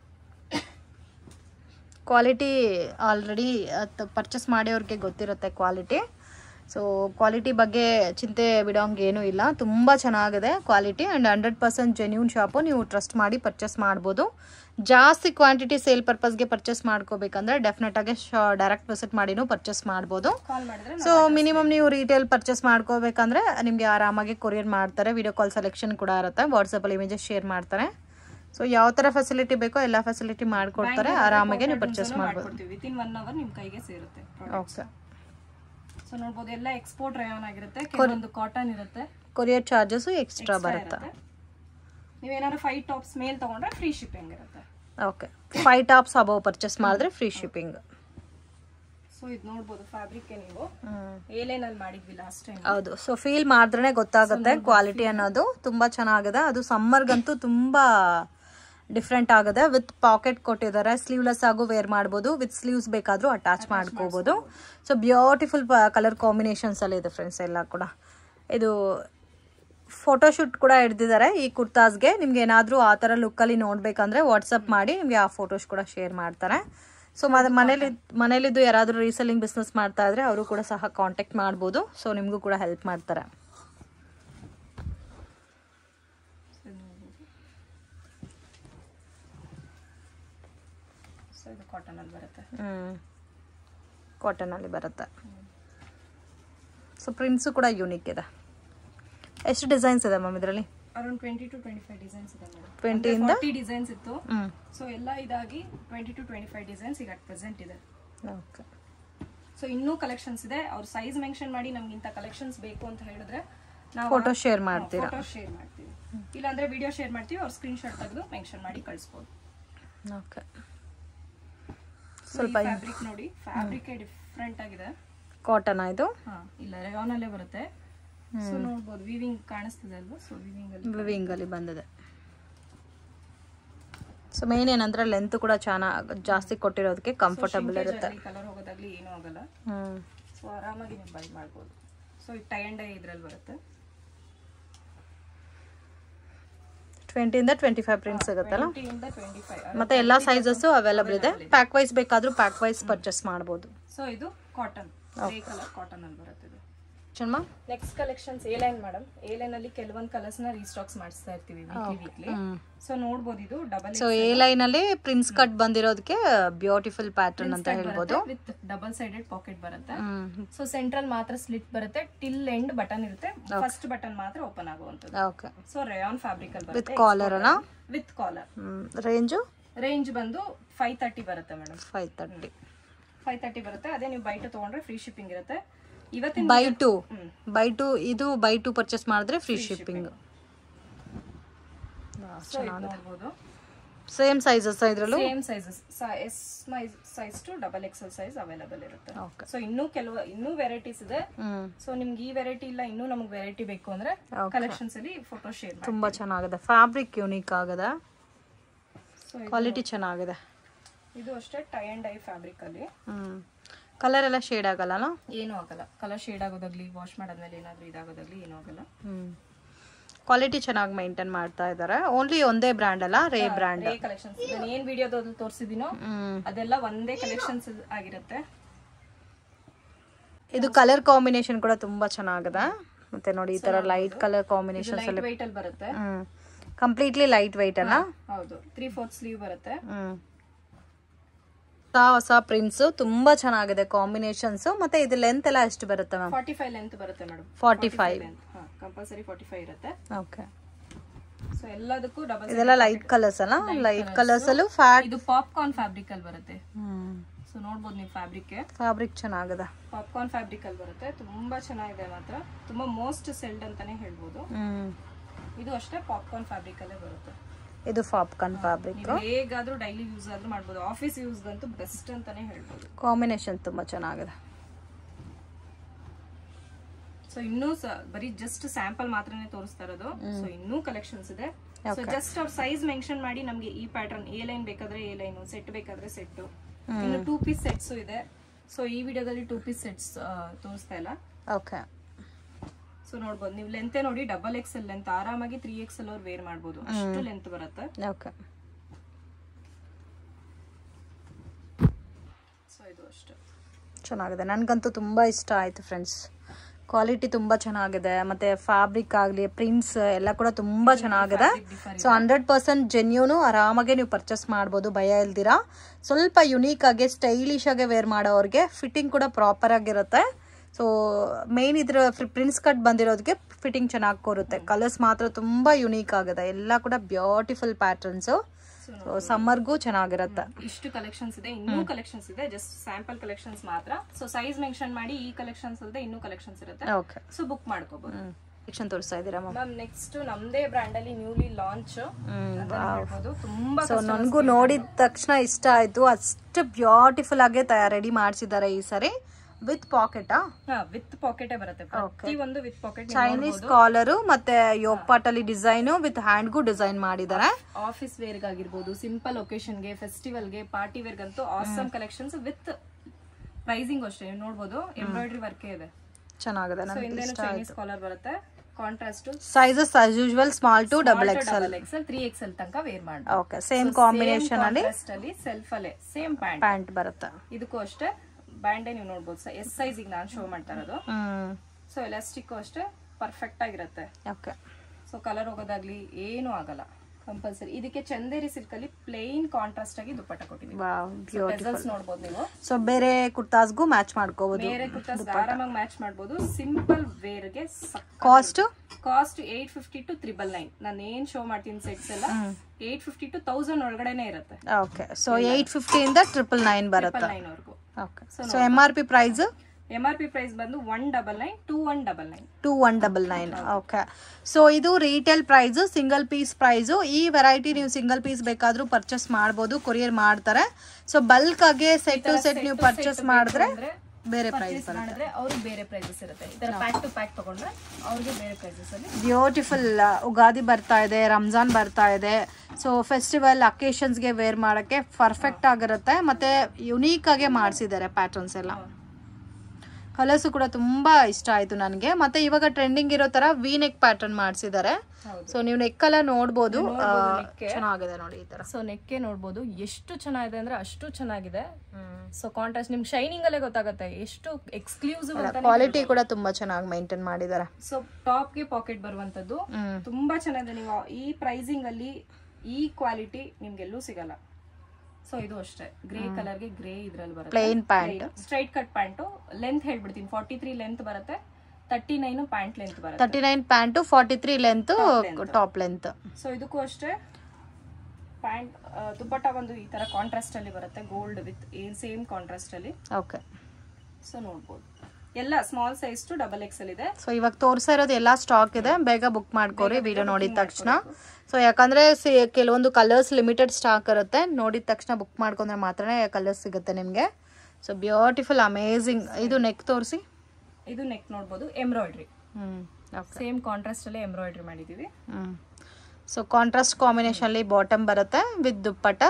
quality already purchase ಮಾಡಿಯವ್ರಿಗೆ ಗೊತ್ತಿರುತ್ತೆ ಕ್ವಾಲಿಟಿ ಸೊ ಕ್ವಾಲಿಟಿ ಬಗ್ಗೆ ಚಿಂತೆ ಬಿಡೋಂಗೆ ಏನೂ ಇಲ್ಲ ತುಂಬ ಚೆನ್ನಾಗಿದೆ quality and hundred percent genuine shop ನೀವು ಟ್ರಸ್ಟ್ ಮಾಡಿ ಪರ್ಚೇಸ್ ಮಾಡ್ಬೋದು ಜಾಸ್ತಿ ಕ್ವಾಂಟಿಟಿ ಸೇಲ್ ಪರ್ಪಸ್ಗೆ ಪರ್ಚೇಸ್ ಮಾಡ್ಕೋಬೇಕಂದ್ರೆ ಡೆಫಿನೆಟಾಗಿ ಶಾ ಡೈರೆಕ್ಟ್ ವಿಸಿಟ್ ಮಾಡಿನೂ ಪರ್ಚೇಸ್ ಮಾಡ್ಬೋದು ಕಾಲ್ ಮಾಡಿದ್ರೆ ಸೊ ಮಿನಿಮಮ್ ನೀವು ರಿಟೇಲ್ ಪರ್ಚೇಸ್ ಮಾಡ್ಕೋಬೇಕಂದ್ರೆ ನಿಮಗೆ ಆರಾಮಾಗಿ ಕೊರಿಯರ್ ಮಾಡ್ತಾರೆ ವಿಡಿಯೋ ಕಾಲ್ ಸೆಲೆಕ್ಷನ್ ಕೂಡ ಇರುತ್ತೆ ವಾಟ್ಸಪ್ಪಲ್ಲಿ ಇಮೇಜಸ್ ಶೇರ್ ಮಾಡ್ತಾರೆ ಸೊ ಯಾವ ಥರ ಫೆಸಿಲಿಟಿ ಬೇಕೋ ಎಲ್ಲ ಫೆಸಿಲಿಟಿ ಮಾಡಿಕೊಡ್ತಾರೆ ಆರಾಮಾಗಿ ನೀವು ಪರ್ಚೇಸ್ ಮಾಡ್ಬೋದು ಮಾಡ್ಕೊಡ್ತೀವಿ ವಿತ್ ಇನ್ ಒನ್ ಅವರ್ ನಿಮ್ ಕೈಗೆ ಸೇರುತ್ತೆ ಓಕೆ ಸೊ ನೋಡ್ಬೋದು ಎಲ್ಲ ಎಕ್ಸ್ಪೋರ್ಟ್ ರಯಾನ್ ಆಗಿರುತ್ತೆ ಕೆಲವೊಂದು ಕಾಟನ್ ಇರುತ್ತೆ ಕೊರಿಯರ್ ಚಾರ್ಜಸ್ಸು ಎಕ್ಸ್ಟ್ರಾ ಬರುತ್ತೆ ನೀವೇನಾದ್ರು ಫೈವ್ ಟಾಪ್ಸ್ ಮೇಲ್ ತಗೊಂಡ್ರೆ ಫ್ರೀ ಶಿಪ್ಪಿಂಗ್ ಇರುತ್ತೆ okay five tops above purchase ಮಾಡಿದ್ರೆ ಫ್ರೀ ಶಿಪ್ಪಿಂಗ್ ಸೊ ಇದು ನೋಡ್ಬೋದು ಫ್ಯಾಬ್ರಿಕ್ ನೀವು ಏಲೇನಲ್ಲಿ ಮಾಡಿದ್ವಿ ಲಾಸ್ಟ್ ಟೈಮ್ ಹೌದು ಸೊ ಫೀಲ್ ಮಾಡಿದ್ರೆ ಗೊತ್ತಾಗುತ್ತೆ ಕ್ವಾಲಿಟಿ ಅನ್ನೋದು ತುಂಬ ಚೆನ್ನಾಗಿದೆ ಅದು ಸಮ್ಮರ್ಗಂತೂ ತುಂಬ ಡಿಫ್ರೆಂಟ್ ಆಗಿದೆ ವಿತ್ ಪಾಕೆಟ್ ಕೊಟ್ಟಿದ್ದಾರೆ ಸ್ಲೀವ್ಲೆಸ್ ಆಗು ವೇರ್ ಮಾಡ್ಬೋದು ವಿತ್ ಸ್ಲೀವ್ಸ್ ಬೇಕಾದರೂ ಅಟ್ಯಾಚ್ ಮಾಡ್ಕೋಬೋದು ಸೊ ಬ್ಯೂಟಿಫುಲ್ ಕಲರ್ ಕಾಂಬಿನೇಷನ್ಸ್ ಅಲ್ಲಿ ಇದೆ ಫ್ರೆಂಡ್ಸ್ ಎಲ್ಲ ಕೂಡ ಇದು ಫೋಟೋಶೂಟ್ ಕೂಡ ಹಿಡ್ದಿದ್ದಾರೆ ಈ ಕುರ್ತಾಸ್ಗೆ ನಿಮ್ಗೆ ಏನಾದರೂ ಆ ಥರ ಲುಕ್ಕಲ್ಲಿ ನೋಡಬೇಕಂದ್ರೆ ವಾಟ್ಸಪ್ ಮಾಡಿ ನಿಮಗೆ ಆ ಫೋಟೋಸ್ ಕೂಡ ಶೇರ್ ಮಾಡ್ತಾರೆ ಸೊ ಮನೇಲಿ ಮನೇಲಿದ್ದು ಯಾರಾದರೂ ರೀಸೆಲ್ಲಿಂಗ್ ಬಿಸ್ನೆಸ್ ಮಾಡ್ತಾ ಇದ್ರೆ ಅವರು ಕೂಡ ಸಹ ಕಾಂಟ್ಯಾಕ್ಟ್ ಮಾಡ್ಬೋದು ಸೊ ನಿಮಗೂ ಕೂಡ ಹೆಲ್ಪ್ ಮಾಡ್ತಾರೆ ಸೊ ಇದು ಕಾಟನ್ ಅಲ್ಲಿ ಬರುತ್ತೆ ಹ್ಞೂ ಕಾಟನಲ್ಲಿ ಬರುತ್ತೆ ಸೊ ಪ್ರಿಂಟ್ಸು ಕೂಡ ಯೂನಿಕ್ ಇದೆ ಎಷ್ಟು ಡಿಸೈನ್ಸ್ ಇದೆ ಮ್ಯಾಮ್ ಇದರಲ್ಲಿ around twenty to twenty five designs ಇದೆ ಮೇಡಮ್ 20 ಇಂದ? ಫಾರ್ಟಿ ಡಿಸೈನ್ಸ್ ಇತ್ತು ಹ್ಞೂ ಸೊ ಎಲ್ಲ ಇದಾಗಿ twenty to twenty five designs ಈಗ ಅಟ್ ಪ್ರೆಸೆಂಟ್ ಇದೆ ಓಕೆ ಸೊ ಇನ್ನೂ ಕಲೆಕ್ಷನ್ಸ್ ಇದೆ ಅವ್ರ ಸೈಜ್ ಮೆನ್ಷನ್ ಮಾಡಿ ನಮ್ಗೆ ಇಂಥ ಕಲೆಕ್ಷನ್ಸ್ ಬೇಕು ಅಂತ ಹೇಳಿದ್ರೆ ನಾವು ಫೋಟೋ ಶೇರ್ ಮಾಡ್ತೀರಾ ಫೋಟೋ ಶೇರ್ ಮಾಡ್ತೀವಿ ಇಲ್ಲಾಂದ್ರೆ ವಿಡಿಯೋ ಶೇರ್ ಮಾಡ್ತೀವಿ ಅವ್ರ ಸ್ಕ್ರೀನ್ ಶಾಟ್ ತೆಗೆದು ಮೆನ್ಷನ್ ಮಾಡಿ ಕಳಿಸ್ಬೋದು ಓಕೆ ಸ್ವಲ್ಪ ಫ್ಯಾಬ್ರಿಕ್ ನೋಡಿ ಫ್ಯಾಬ್ರಿಕ್ ಡಿಫ್ರೆಂಟ್ ಆಗಿದೆ ಕಾಟನ್ ಇದು ಹಾ ಇಲ್ಲ ರೇಯಾನ್ ಅಲ್ಲೇ ಬರುತ್ತೆ ಸೊ ನೋಡ್ಬೋದು ವಿವಿಂಗ್ ಕಾಣಿಸ್ತಿದೆ ಅಲ್ವಾ ಸೊ ವಿವಿಂಗ್ ಅಲ್ಲಿ ವಿವಿಂಗ್ ಅಲ್ಲಿ ಬಂದಿದೆ ಸೊ ಮೇನ್ ಏನಂದ್ರೆ ಲೆಂತ್ ಕೂಡ ಚೆನ್ನಾಗಿ ಜಾಸ್ತಿ ಕೊಟ್ಟಿರೋದಕ್ಕೆ ಕಂಫರ್ಟಬಲ್ ಇರುತ್ತೆ ಕಲರ್ ಹೋಗೋದಾಗ್ಲಿ ಏನೂ ಆಗಲ್ಲ ಹ್ಮ್ ಸೊ ಆರಾಮಾಗಿ ನೀವು ಬೈ ಮಾಡ್ಬೋದು ಸೊ ಇದು ಟೈ ಅಂಡ್ ಡೈ ಇದ್ರಲ್ಲಿ ಬರುತ್ತೆ ಟ್ವೆಂಟಿಯಿಂದ ಟ್ವೆಂಟಿ ಫೈವ್ ಪ್ರಿಂಟ್ ಸಿಗುತ್ತಲ್ಲ ಟ್ವೆಂಟಿಯಿಂದ ಟ್ವೆಂಟಿ ಫೈವ್ ಮತ್ತೆ ಎಲ್ಲಾ ಸೈಜಸ್ ಅವೈಲಬಲ್ ಇದೆ ಪ್ಯಾಕ್ ವೈಸ್ ಬೇಕಾದ್ರೂ ಪ್ಯಾಕ್ ವೈಸ್ ಪರ್ಚೇಸ್ ಮಾಡ್ಬೋದು ಸೊ ಇದು ಕಾಟನ್ ಗ್ರೇ ಕಲರ್ ಕಾಟನ್ ಅಲ್ಲಿ ಬರುತ್ತೆ ಇದು ಚನ್ಮ next collections A line madam A line ಅಲ್ಲಿ ಕೆಲವೊಂದು ಕಲರ್ಸ್ ನ ರೀಸ್ಟಾಕ್ಸ್ ಮಾಡಿಸ್ತಾ ಇರ್ತೀವಿ ವೀಕ್ಲಿ ವೀಕ್ಲಿ ಸೊ ನೋಡ್ಬೋದು ಇದು ಡಬಲ್ ಸೊ ಎ ಲೈನ್ ಅಲ್ಲಿ ಪ್ರಿನ್ಸ್ ಕಟ್ ಬಂದಿರೋದಕ್ಕೆ ಬ್ಯೂಟಿಫುಲ್ ಪ್ಯಾಟರ್ನ್ ಅಂತ ಹೇಳ್ಬೋದು ವಿತ್ ಡಬಲ್ ಸೈಡೆಡ್ ಪಾಕೆಟ್ ಬರುತ್ತೆ ಹ್ಮ್ ಸೊ ಸೆಂಟ್ರಲ್ ಮಾತ್ರ ಸ್ಲಿಟ್ ಬರುತ್ತೆ ಟಿಲ್ ಎಂಡ್ ಬಟನ್ ಇರುತ್ತೆ ಫಸ್ಟ್ ಬಟನ್ ಮಾತ್ರ ಓಪನ್ ಆಗುವಂತದ್ದು ಓಕೆ ಸೊ ರೇಯಾನ್ ಫ್ಯಾಬ್ರಿಕ್ ಅಲ್ಲಿ ವಿತ್ ಬರುತ್ತೆ ಕಾಲರ್ ಅಲ್ಲ ವಿತ್ ಕಾಲರ್ ರೇಂಜು ರೇಂಜ್ ಬಂದು ಫೈವ್ ತರ್ಟಿ ಬರುತ್ತೆ madam five thirty five thirty ಬರುತ್ತೆ ಅದೇ ನೀವು ಬೈಟ್ ತಗೊಂಡ್ರೆ ಫ್ರೀ ಶಿಪ್ಪಿಂಗ್ ಇರುತ್ತೆ ಇವತ್ತಿನ buy two hmm. By two ಇದು ಬೈ ಟು ಪರ್ಚೇಸ್ ಮಾಡಿದ್ರೆ ಫ್ರೀ ಶಿಪ್ಪಿಂಗ್ ಸೊ ಇದು ನೋಡ್ಬೋದು ಸೇಮ್ ಸೈಜಸ್ ಇದ್ರಲ್ಲೂ same sizes S size to double Excel size available ಇರುತ್ತೆ Okay. ಸೊ ಇನ್ನೂ ಕೆಲವು ಇನ್ನೂ ವೆರೈಟೀಸ್ ಇದೆ ಹ್ಮ್ ಸೊ ನಿಮ್ಗೆ ಈ ವೆರೈಟಿ ಇಲ್ಲ ಇನ್ನೂ ನಮ್ಗೆ ವೆರೈಟಿ ಬೇಕು ಅಂದ್ರೆ ಕಲೆಕ್ಷನ್ಸ್ ಅಲ್ಲಿ ಫೋಟೋ ಶೇರ್ ಮಾಡಿ ತುಂಬಾ ಚೆನ್ನಾಗಿದೆ ಫ್ಯಾಬ್ರಿಕ್ ಯೂನಿಕ್ ಆಗಿದೆ ಸೊ ಕ್ವಾಲಿಟಿ ಚೆನ್ನಾಗಿದೆ ಇದು ಅಷ್ಟೇ ಟೈ ಅಂಡ್ ಡೈ ಫ್ಯಾಬ್ರಿಕ್ ಅಲ್ಲಿ ಹ್ಮ್ ಕಲರ್ ಎಲ್ಲ ಶೇಡ್ ಆಗಲ್ಲ ಏನೂ ಆಗಲ್ಲ ಕಲರ್ ಶೇಡ್ ಆಗೋದಾಗ್ಲಿ ವಾಶ್ ಮಾಡಾದ್ಮೇಲೆ ಏನಾದ್ರೂ ಇದಾಗೋದಾಗ್ಲಿ ಏನೂ ಆಗಲ್ಲ ಹ್ಮ್ ಕ್ವಾಲಿಟಿ ಚೆನ್ನಾಗಿ ಮೇಂಟೈನ್ ಮಾಡ್ತಾ ಇದ್ದಾರೆ ಓನ್ಲಿ ಒಂದೇ ಬ್ರ್ಯಾಂಡ್ ಅಲ್ಲ ರೇ ಬ್ರ್ಯಾಂಡ್ ರೇ ಕಲೆಕ್ಷನ್ಸ್ ನಾನು ಏನ್ ವಿಡಿಯೋದಲ್ಲಿ ತೋರಿಸಿದೀನೋ ಹ್ಮ್ ಅದೆಲ್ಲ ಒಂದೇ ಕಲೆಕ್ಷನ್ಸ್ ಆಗಿರುತ್ತೆ ಇದು ಕಲರ್ ಕಾಂಬಿನೇಷನ್ ಕೂಡ ತುಂಬಾ ಚೆನ್ನಾಗಿದೆ ಮತ್ತೆ ನೋಡಿ ಈ ತರ light colour combination light white ಅಲ್ಲಿ ಬರುತ್ತೆ ಹ್ಮ್ ಕಂಪ್ಲೀಟ್ಲಿ ಲೈಟ್ ವೈಟ್ ಅಲ್ಲ ಹೌದು ತ್ರೀ ಫೋರ್ತ್ ಸ್ಲೀವ್ ಬರುತ್ತೆ ಹ್ಮ್ ಹೊಸ ಹೊಸ ಪ್ರಿಂಟ್ಸ್ ತುಂಬಾ ಚೆನ್ನಾಗಿದೆ ಕಾಂಬಿನೇಷನ್ಸ್ ಮತ್ತೆ ಇದು ಲೆಂತ್ ಎಲ್ಲ ಎಷ್ಟು ಬರುತ್ತೆ ಮ್ಯಾಮ್ ಫಾರ್ಟಿ ಫೈವ್ ಲೆಂತ್ ಬರುತ್ತೆ ಮೇಡಮ್ ಫಾರ್ಟಿ ಫೈವ್ ಹಾ ಕಂಪಲ್ಸರಿ ಫಾರ್ಟಿ ಫೈವ್ ಇರುತ್ತೆ ಓಕೆ ಸೊ ಎಲ್ಲದಕ್ಕೂ ಡಬಲ್ ಇದೆಲ್ಲ ಲೈಟ್ ಕಲರ್ಸ್ ಅಲ್ಲ ಲೈಟ್ ಕಲರ್ಸ್ ಅಲ್ಲೂ ಫ್ಯಾಟ್ ಇದು ಪಾಪ್ಕಾರ್ನ್ ಫ್ಯಾಬ್ರಿಕ್ ಅಲ್ಲಿ ಬರುತ್ತೆ ಹ್ಮ್ ಸೊ ನೋಡ್ಬೋದು ನೀವು ಫ್ಯಾಬ್ರಿಕ್ ಫ್ಯಾಬ್ರಿಕ್ ಚೆನ್ನಾಗಿದೆ ಪಾಪ್ಕಾರ್ನ್ ಫ್ಯಾಬ್ರಿಕ್ ಅಲ್ಲಿ ಬರುತ್ತೆ ತುಂಬಾ ಚೆನ್ನಾಗಿದೆ ಮಾತ್ರ ತುಂಬಾ ಮೋಸ್ಟ್ ಸೆಲ್ಡ್ ಅಂತಾನೆ ಹೇಳ್ಬೋದು ಹ್ಮ್ ಇದು ಅಷ್ಟೇ ಪಾಪ್ಕಾರ್ನ್ ಫ್ಯಾಬ್ರಿಕ್ ಅಲ್ಲೇ ಬರುತ್ತೆ ಇದು ಫಾಪ್ಕಾರ್ನ್ ಫ್ಯಾಬ್ರಿಕ್ ನೀವು ಹೇಗಾದ್ರೂ ಡೈಲಿ ಯೂಸ್ ಆದ್ರೂ ಮಾಡ್ಬೋದು ಆಫೀಸ್ ಯೂಸ್ಗಂತೂ ಬೆಸ್ಟ್ ಅಂತಾನೆ ಹೇಳ್ಬೋದು ಕಾಂಬಿನೇಷನ್ ತುಂಬಾ ಚೆನ್ನಾಗಿದೆ ಸೊ ಇನ್ನೂ ಸ- ಬರೀ ಜಸ್ಟ್ ಸ್ಯಾಂಪಲ್ ಮಾತ್ರನೇ ತೋರಿಸ್ತಾ ಇರೋದು ಸೊ ಇನ್ನೂ ಕಲೆಕ್ಷನ್ಸ್ ಇದೆ ಸೊ ಜಸ್ಟ್ ಅವ್ರ ಸೈಜ್ ಮೆನ್ಷನ್ ಮಾಡಿ ನಮ್ಗೆ ಈ ಪ್ಯಾಟರ್ನ್ ಎ ಲೈನ್ ಬೇಕಾದ್ರೆ ಎ ಲೈನ್ ಸೆಟ್ ಬೇಕಾದ್ರೆ ಸೆಟ್ ಇನ್ನು ಟೂ ಪೀಸ್ ಸೆಟ್ಸ್ ಇದೆ ಸೊ ಈ ವಿಡಿಯೋದಲ್ಲಿ ಟೂ ಪೀಸ್ ಸೆಟ್ಸ್ ತೋರಿಸ್ತಾ ಇಲ್ಲ ಓಕೆ ಸೊ ನೋಡ್ಬೋದು ನೀವು ಲೆಂತೆ ನೋಡಿ ಡಬಲ್ ಎಕ್ಸ್ ಎಲ್ ಲೆಂತ್ ಆರಾಮಾಗಿ ತ್ರೀ ಎಕ್ಸ್ ಎಲ್ ಅವ್ರು ವೇರ್ ಮಾಡ್ಬೋದು ಅಷ್ಟು ಲೆಂತ್ ಬರುತ್ತೆ ಓಕೆ ಸೊ ಇದು ಅಷ್ಟು ಚೆನ್ನಾಗಿದೆ ನನಗಂತೂ ತುಂಬ ಇಷ್ಟ ಆಯಿತು ಫ್ರೆಂಡ್ಸ್ ಕ್ವಾಲಿಟಿ ತುಂಬ ಚೆನ್ನಾಗಿದೆ ಮತ್ತು ಫ್ಯಾಬ್ರಿಕ್ ಆಗಲಿ ಪ್ರಿಂಟ್ಸ್ ಎಲ್ಲ ಕೂಡ ತುಂಬ ಚೆನ್ನಾಗಿದೆ ಸೊ ಹಂಡ್ರೆಡ್ ಪರ್ಸೆಂಟ್ ಜೆನ್ಯೂನು ಆರಾಮಾಗೆ ನೀವು ಪರ್ಚೇಸ್ ಮಾಡ್ಬೋದು ಭಯ ಇಲ್ದಿರ ಸ್ವಲ್ಪ ಯುನೀಕ್ ಆಗಿ ಸ್ಟೈಲಿಶ್ ಆಗಿ ವೇರ್ ಮಾಡೋರಿಗೆ ಫಿಟ್ಟಿಂಗ್ ಕೂಡ ಪ್ರಾಪರ್ ಆಗಿರುತ್ತೆ ಸೊ ಮೇನ್ ಇದ್ರ ಪ್ರಿಂಟ್ಸ್ ಕಟ್ ಬಂದಿರೋದಕ್ಕೆ ಫಿಟ್ಟಿಂಗ್ ಚೆನ್ನಾಗಿ ಕೊರುತ್ತೆ ಕಲರ್ಸ್ ಮಾತ್ರ ತುಂಬ ಯುನೀಕ್ ಆಗಿದೆ ಎಲ್ಲ ಕೂಡ ಬ್ಯೂಟಿಫುಲ್ ಪ್ಯಾಟರ್ನ್ಸು ಸೊ ಸಮ್ಮರ್ಗೂ ಚೆನ್ನಾಗಿರುತ್ತೆ ಇಷ್ಟು ಕಲೆಕ್ಷನ್ಸ್ ಇದೆ ಇನ್ನೂ ಕಲೆಕ್ಷನ್ಸ್ ಇದೆ ಜಸ್ಟ್ ಸ್ಯಾಂಪಲ್ ಕಲೆಕ್ಷನ್ಸ್ ಮಾತ್ರ ಸೊ ಸೈಜ್ ಮೆನ್ಷನ್ ಮಾಡಿ ಈ ಕಲೆಕ್ಷನ್ಸ್ ಅಲ್ಲದೆ ಇನ್ನೂ ಕಲೆಕ್ಷನ್ಸ್ ಇರುತ್ತೆ ಓಕೆ ಸೊ ಬುಕ್ ಮಾಡ್ಕೋಬಹುದು ಸೆಕ್ಷನ್ ತೋರಿಸ್ತಾ ಇದ್ದೀರಾ ಮ್ಯಾಮ್ ಮ್ಯಾಮ್ ನೆಕ್ಸ್ಟ್ ನಮ್ದೇ ಬ್ರ್ಯಾಂಡ್ ಅಲ್ಲಿ ನ್ಯೂಲಿ ಲಾಂಚ್ ಹೇಳ್ಬೋದು ತುಂಬಾ ಸೊ ನನಗೂ ನೋಡಿದ ತಕ್ಷಣ ಇಷ್ಟ ಆಯ್ತು ಅಷ್ಟು ಬ್ಯೂಟಿಫುಲ್ ಆಗಿ ರೆಡಿ ಮಾಡಿಸಿದ್ದಾರೆ ಈ ಸರಿ ವಿತ್ ಪಾಕೆಟಾ ವಿತ್ ಪಾಕೆಟೇ ಬರುತ್ತೆ ಪ್ರತಿ ಒಂದು ವಿತ್ ಪಾಕೆಟ್ ಚೈನೀಸ್ ಕಾಲರು ಮತ್ತೆ ಯೋಗ್ ಪಾಟ್ ಅಲ್ಲಿ ಡಿಸೈನು ವಿತ್ ಹ್ಯಾಂಡ್ಗೂ ಡಿಸೈನ್ ಮಾಡಿದ್ದಾರೆ ಆಫೀಸ್ ವೇರ್ ಆಗಿರ್ಬೋದು ಸಿಂಪಲ್ ಒಕೇಶನ್ಗೆ ಫೆಸ್ಟಿವಲ್ಗೆ ಪಾರ್ಟಿ ವೇರ್ಗಂತೂ ಆಸಮ್ ಕಲೆಕ್ಷನ್ಸ್ ವಿತ್ ಪ್ರೈಸಿಂಗ್ ಅಷ್ಟೇ ನೀವು ನೋಡ್ಬೋದು ಎಂಬ್ರಾಯ್ಡ್ರಿ ವರ್ಕ್ ಇದೆ ಚೆನ್ನಾಗಿದೆ ಸೊ ನನಗೆ ಹಿಂದೆನೂ ಚೈನೀಸ್ ಕಾಲರ್ ಬರುತ್ತೆ contrast sizes as usual small to double X double X L three X L ತನಕ ವೇರ್ ಮಾಡಿ ಓಕೆ ಸೇಮ್ ಕಾಂಬಿನೇಷನ್ ಅಲ್ಲಿ ಅಲ್ಲಿ ಸೆಲ್ಫ್ ಅಲ್ಲೇ ಸೇಮ್ ಪ್ಯಾಂಟ್ ಪ್ಯಾಂಟ್ ಬರುತ್ತೆ ಇದಕ್ಕೂ ಅಷ್ಟೇ ಬ್ಯಾಂಡೇ ನೀವು ನೋಡ್ಬೋದು ಎಸ್ ಸೈಜ್ ಈಗ ನಾನು ಶೋ ಮಾಡ್ತಾ ಇರೋದು ಹ್ಮ್ ಸೊ ಎಲಾಸ್ಟಿಕ್ ಅಷ್ಟೇ ಪರ್ಫೆಕ್ಟ್ ಆಗಿರುತ್ತೆ ಓಕೆ ಸೊ ಕಲರ್ ಹೋಗೋದಾಗ್ಲಿ ಏನೂ ಆಗಲ್ಲ ಕಂಪಲ್ಸರಿ ಇದಕ್ಕೆ ಚಂದೇರಿ ಸಿಲ್ಕ್ ಅಲ್ಲಿ ಪ್ಲೇನ್ ಕಾಂಟ್ರಾಸ್ಟ್ ಆಗಿ ದುಪ್ಪಟ್ಟ ಕೊಟ್ಟಿದ್ದೀವಿ ವಾವ್ ರಿಸಲ್ಟ್ಸ್ ನೋಡ್ಬೋದು ನೀವು ಸೊ ಬೇರೆ ಕುರ್ತಾಸ್ಗೂ ಮ್ಯಾಚ್ ಮಾಡ್ಕೋಬಹುದು ಬೇರೆ ಕುರ್ತಾಸ್ ಆರಾಮಾಗಿ ಮ್ಯಾಚ್ ಮಾಡ್ಬೋದು ಸಿಂಪಲ್ ವೇರ್ಗೆ cost cost eight fifty to triple nine ನಾನು ಏನ್ ಶೋ ಮಾಡ್ತೀನಿ ಸೆಟ್ಸ್ ಎಲ್ಲ ಏಟ್ ಫಿಫ್ಟಿ ಟು ತೌಸಂಡ್ ಒಳಗಡೆನೆ ಇರುತ್ತೆ ಓಕೆ ಸೊ ಏಯ್ಟ್ ಫಿಫ್ಟಿಯಿಂದ ಟ್ರಿಪಲ್ ನೈನ್ ಬರುತ್ತೆ ನೈನ್ ವರ್ಗು okay so M R P price M R P price ಬಂದು one double nine two one double nine two one double nine okay so ಇದು retail price single piece price ಈ variety ನೀವು single piece ಬೇಕಾದ್ರೂ purchase ಮಾಡ್ಬೋದು courier ಮಾಡ್ತಾರೆ so bulk ಆಗಿ set to set ನೀವು purchase ಮಾಡಿದ್ರೆ ಬೇರೆ ಪ್ರೈಸ್ ಮಾಡಿದ್ರೆ ಅವ್ರಿಗೆ ಬೇರೆ ಪ್ರೈಸಸ್ ಇರುತ್ತೆ ಈ ತರ ಪ್ಯಾಕ್ ಟು ಪ್ಯಾಕ್ ತಗೊಂಡ್ರೆ ಅವ್ರಿಗೆ ಬೇರೆ ಪ್ರೈಸಸ್ ಅಲ್ಲಿ ಬ್ಯೂಟಿಫುಲ್ ಉಗಾದಿ ಬರ್ತಾ ಇದೆ ರಂಜಾನ್ ಬರ್ತಾ ಇದೆ ಸೊ ಫೆಸ್ಟಿವಲ್ ಅಕೇಶನ್ಸ್ಗೆ ವೇರ್ ಮಾಡೋಕ್ಕೆ ಪರ್ಫೆಕ್ಟ್ ಆಗಿರುತ್ತೆ ಮತ್ತೆ ಯುನೀಕ್ ಆಗಿ ಮಾಡಿಸಿದ್ದಾರೆ ಪ್ಯಾಟರ್ನ್ಸ್ ಎಲ್ಲ ಕಲರ್ಸು ಕೂಡ ತುಂಬಾ ಇಷ್ಟ ಆಯ್ತು ನನಗೆ ಮತ್ತೆ ಇವಾಗ ಟ್ರೆಂಡಿಂಗ್ ಇರೋ ತರ ವಿ ನೆಕ್ ಪ್ಯಾಟರ್ನ್ ಮಾಡಿಸಿದ್ದಾರೆ ಹೌದು. ಸೊ ನೀವು ನೆಕ್ ಎಲ್ಲ ನೋಡ್ಬೋದು ಆ, ಚೆನ್ನಾಗಿದೆ ನೋಡಿ ಈ ತರ ಸೊ ನೆಕ್ಕೆ ನೋಡ್ಬೋದು ಎಷ್ಟು ಚೆನ್ನಾಗಿದೆ ಅಂದ್ರೆ ಅಷ್ಟು ಚೆನ್ನಾಗಿದೆ ಸೊ ಕಾಂಟ್ರಾಸ್ಟ್ ನಿಮ್ಗೆ ಶೈನಿಂಗ್ ಅಲ್ಲೇ ಗೊತ್ತಾಗುತ್ತೆ ಎಷ್ಟು ಎಕ್ಸ್ಕ್ಲೂಸಿವ್ ಅಂತ ಕ್ವಾಲಿಟಿ ಕೂಡ ತುಂಬಾ ಚೆನ್ನಾಗಿ ಮೇಂಟೈನ್ ಮಾಡಿದ್ದಾರೆ ಸೊ ಟಾಪ್ ಗೆ ಪಾಕೆಟ್ ಬರುವಂತದ್ದು ಹ್ಮ್ ತುಂಬಾ ಚೆನ್ನಾಗಿದೆ ನೀವು ಈ ಪ್ರೈಸಿಂಗ್ ಅಲ್ಲಿ ಈ ಕ್ವಾಲಿಟಿ ನಿಮ್ಗೆ ಎಲ್ಲೂ ಸಿಗಲ್ಲ ಸೊ ಇದು ಅಷ್ಟೇ ಗ್ರೇ ಕಲರ್ ಗೆ ಗ್ರೇ ಇದ್ರಲ್ಲಿ ಬರುತ್ತೆ plain pant straight cut pant length ಹೇಳ್ಬಿಡ್ತೀನಿ ಫಾರ್ಟಿ ತ್ರೀ ಲೆಂತ್ ಬರುತ್ತೆ ತರ್ಟಿ ನೈನ್ ಪ್ಯಾಂಟ್ ಲೆಂತ್ ಬರುತ್ತೆ thirty nine pant forty three length top length so ಇದಕ್ಕೂ ಅಷ್ಟೇ ಪ್ಯಾಂಟ್ ದುಪ್ಪಟ್ಟ ಒಂದು ಈ ತರ ಕಾಂಟ್ರಾಸ್ಟ್ ಅಲ್ಲಿ ಬರುತ್ತೆ ಗೋಲ್ಡ್ ವಿತ್ ಸೇಮ್ ಕಾಂಟ್ರಾಸ್ಟ್ ಅಲ್ಲಿ ಓಕೆ ಸೊ ನೋಡ್ಬೋದು ಎಲ್ಲ small size to double X ಅಲ್ಲಿ ಇದೆ ಸೊ ಇವಾಗ ತೋರಿಸ್ತಾ ಇರೋದು ಎಲ್ಲ ಸ್ಟಾಕ್ ಇದೆ ಬೇಗ ಬುಕ್ ಮಾಡ್ಕೋರಿ ವಿಡಿಯೋ ನೋಡಿದ ತಕ್ಷಣ ಸೊ ಯಾಕಂದ್ರೆ ಸಿ- ಕೆಲವೊಂದು ಕಲರ್ಸ್ ಲಿಮಿಟೆಡ್ ಸ್ಟಾಕ್ ಇರುತ್ತೆ ನೋಡಿದ ತಕ್ಷಣ ಬುಕ್ ಮಾಡ್ಕೊಂಡ್ರೆ ಮಾತ್ರ ಕಲರ್ಸ್ ಸಿಗುತ್ತೆ ನಿಮಗೆ ಸೊ ಬ್ಯೂಟಿಫುಲ್ ಅಮೇಝಿಂಗ್ ಇದು ನೆಕ್ ತೋರಿಸಿ ಇದು ನೆಕ್ ನೋಡ್ಬೋದು embroidery hmm okay same contrast ಅಲ್ಲೇ ಎಂಬ್ರಾಯ್ಡ್ರಿ ಮಾಡಿದೀವಿ ಹ್ಮ್ ಸೊ ಕಾಂಟ್ರಾಸ್ಟ್ ಕಾಂಬಿನೇಷನ್ಲಿ ಬಾಟಮ್ ಬರುತ್ತೆ with dupatta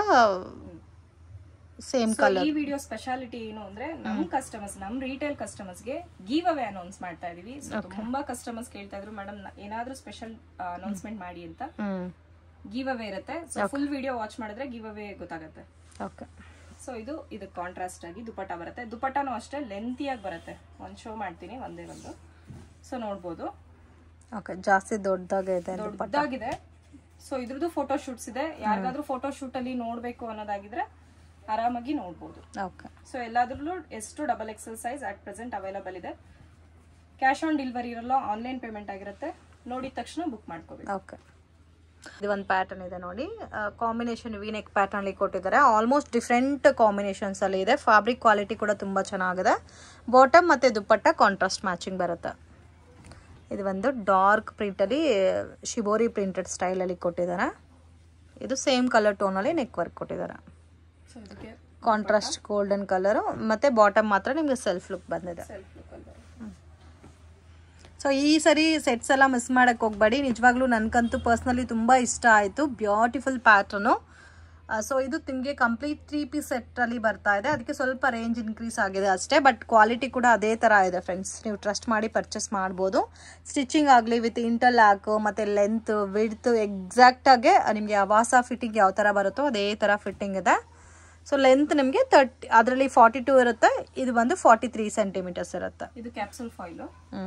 same So, colour ಈ ವಿಡಿಯೋ ಸ್ಪೆಷಾಲಿಟಿ ಏನು ಅಂದ್ರೆ ನಮ್ ಕಸ್ಟಮರ್ಸ್ ನಮ್ ರಿಟೇಲ್ ಕಸ್ಟಮರ್ಸ್ ಗೆ ಗಿವ್ ಅವೇ ಅನೌನ್ಸ್ ಮಾಡ್ತಾ ಇದೀವಿ So, ತುಂಬಾ ಕಸ್ಟಮರ್ಸ್ ಕೇಳ್ತಾ ಇದ್ರು ಮೇಡಮ್ ಏನಾದ್ರೂ ಸ್ಪೆಷಲ್ ಅನೌನ್ಸ್ಮೆಂಟ್ ಮಾಡಿ ಅಂತ ಹ್ಮ್ ಗಿವ್ ಅವೇ ಇರುತ್ತೆ ಸೊ ಫುಲ್ ವಿಡಿಯೋ ವಾಚ್ ಮಾಡಿದ್ರೆ ಗಿವ್ ಅವೇ ಗೊತ್ತಾಗುತ್ತೆ ಓಕೆ ಸೊ ಇದು ಇದು ಕಾಂಟ್ರಾಸ್ಟ್ ಆಗಿ ದುಪಟ್ಟ ಬರುತ್ತೆ ದುಪಟ್ಟನೂ ಅಷ್ಟೇ ಲೆಂತಿಯಾಗಿ ಬರುತ್ತೆ ಒಂದ್ ಶೋ ಮಾಡ್ತೀನಿ ಒಂದೇ ಒಂದು ಸೊ ನೋಡ್ಬೋದು ಓಕೆ ಜಾಸ್ತಿ ದೊಡ್ಡದಾಗೆ ಇದೆ ದುಪ್ಪಟ್ಟ ದೊಡ್ಡದಾಗಿದೆ ಸೊ ಇದ್ರದ್ದು ಫೋಟೋ ಶೂಟ್ಸ್ ಇದೆ ಯಾರಿಗಾದ್ರೂ ಫೋಟೋ ಶೂಟ್ ಅಲ್ಲಿ ನೋಡ್ಬೇಕು ಅನ್ನೋದಾಗಿದ್ರೆ ಆರಾಮಾಗಿ ನೋಡ್ಬೋದು ಓಕೆ ಸೊ ಎಲ್ಲಾದ್ರಲ್ಲೂ ಎಷ್ಟು double Excel size at present available ಇದೆ ಕ್ಯಾಶ್ ಆನ್ ಡೆಲಿವರಿ ಇರಲ್ಲ ಆನ್ಲೈನ್ ಪೇಮೆಂಟ್ ಆಗಿರುತ್ತೆ ನೋಡಿದ ತಕ್ಷಣ ಬುಕ್ ಮಾಡ್ಕೋಬೇಕು ಓಕೆ ಇದು ಒಂದು ಪ್ಯಾಟರ್ನ್ ಇದೆ ನೋಡಿ ಕಾಂಬಿನೇಷನ್ ವಿ ನೆಕ್ ಪ್ಯಾಟರ್ನ್ ಅಲ್ಲಿ ಕೊಟ್ಟಿದ್ದಾರೆ ಆಲ್ಮೋಸ್ಟ್ ಡಿಫ್ರೆಂಟ್ ಕಾಂಬಿನೇಷನ್ಸ್ ಅಲ್ಲಿ ಇದೆ ಫ್ಯಾಬ್ರಿಕ್ ಕ್ವಾಲಿಟಿ ಕೂಡ ತುಂಬಾ ಚೆನ್ನಾಗಿದೆ ಬಾಟಮ್ ಮತ್ತೆ ದುಪ್ಪಟ್ಟ ಕಾಂಟ್ರಾಸ್ಟ್ ಮ್ಯಾಚಿಂಗ್ ಬರುತ್ತೆ ಇದು ಒಂದು ಡಾರ್ಕ್ ಪ್ರಿಂಟಲ್ಲಿ ಶಿಬೋರಿ ಪ್ರಿಂಟೆಡ್ ಸ್ಟೈಲಲ್ಲಿ ಕೊಟ್ಟಿದ್ದಾರೆ ಇದು ಸೇಮ್ ಕಲರ್ ಟೋನಲ್ಲಿ ನೆಕ್ ವರ್ಕ್ ಕೊಟ್ಟಿದ್ದಾರೆ ಸೊ ಇದಕ್ಕೆ ಕಾಂಟ್ರಾಸ್ಟ್ ಗೋಲ್ಡನ್ ಕಲರು ಮತ್ತೆ ಬಾಟಮ್ ಮಾತ್ರ ನಿಮಗೆ ಸೆಲ್ಫ್ ಲುಕ್ ಬಂದಿದೆ ಸೆಲ್ಫ್ ಲುಕ್ ಅಂತ ಸೊ ಈ ಸರಿ ಸೆಟ್ಸ್ ಎಲ್ಲ ಮಿಸ್ ಮಾಡಕ್ಕೆ ಹೋಗ್ಬೇಡಿ ನಿಜವಾಗ್ಲೂ ನನಗಂತೂ ಪರ್ಸ್ನಲಿ ತುಂಬ ಇಷ್ಟ ಆಯಿತು ಬ್ಯೂಟಿಫುಲ್ ಪ್ಯಾಟರ್ನು ಸೊ ಇದು ನಿಮಗೆ ಕಂಪ್ಲೀಟ್ ತ್ರೀ ಪೀಸ್ ಸೆಟ್ಟಲ್ಲಿ ಬರ್ತಾ ಇದೆ ಅದಕ್ಕೆ ಸ್ವಲ್ಪ ರೇಂಜ್ ಇನ್ಕ್ರೀಸ್ ಆಗಿದೆ ಅಷ್ಟೇ ಬಟ್ ಕ್ವಾಲಿಟಿ ಕೂಡ ಅದೇ ಥರ ಇದೆ ಫ್ರೆಂಡ್ಸ್ ನೀವು ಟ್ರಸ್ಟ್ ಮಾಡಿ ಪರ್ಚೇಸ್ ಮಾಡ್ಬೋದು ಸ್ಟಿಚಿಂಗ್ ಆಗಲಿ ವಿತ್ ಇಂಟರ್ಲ್ಯಾಕು ಮತ್ತು ಲೆಂತ್ ವಿಡ್ತ್ ಎಕ್ಸಾಕ್ಟಾಗೆ ನಿಮಗೆ ಅವಾಸ ಫಿಟ್ಟಿಂಗ್ ಯಾವ ಥರ ಬರುತ್ತೋ ಅದೇ ಥರ ಫಿಟ್ಟಿಂಗ್ ಇದೆ ಸೊ ಲೆಂತ್ ನಿಮಗೆ ತರ್ಟಿ ಅದರಲ್ಲಿ ಫಾರ್ಟಿ ಟೂ ಇರುತ್ತೆ ಇದು ಬಂದು ಫಾರ್ಟಿ ತ್ರೀ ಸೆಂಟಿಮೀಟರ್ಸ್ ಇರುತ್ತೆ ಇದು ಕ್ಯಾಪ್ಸೂಲ್ ಫಾಯಿಲು ಹ್ಞೂ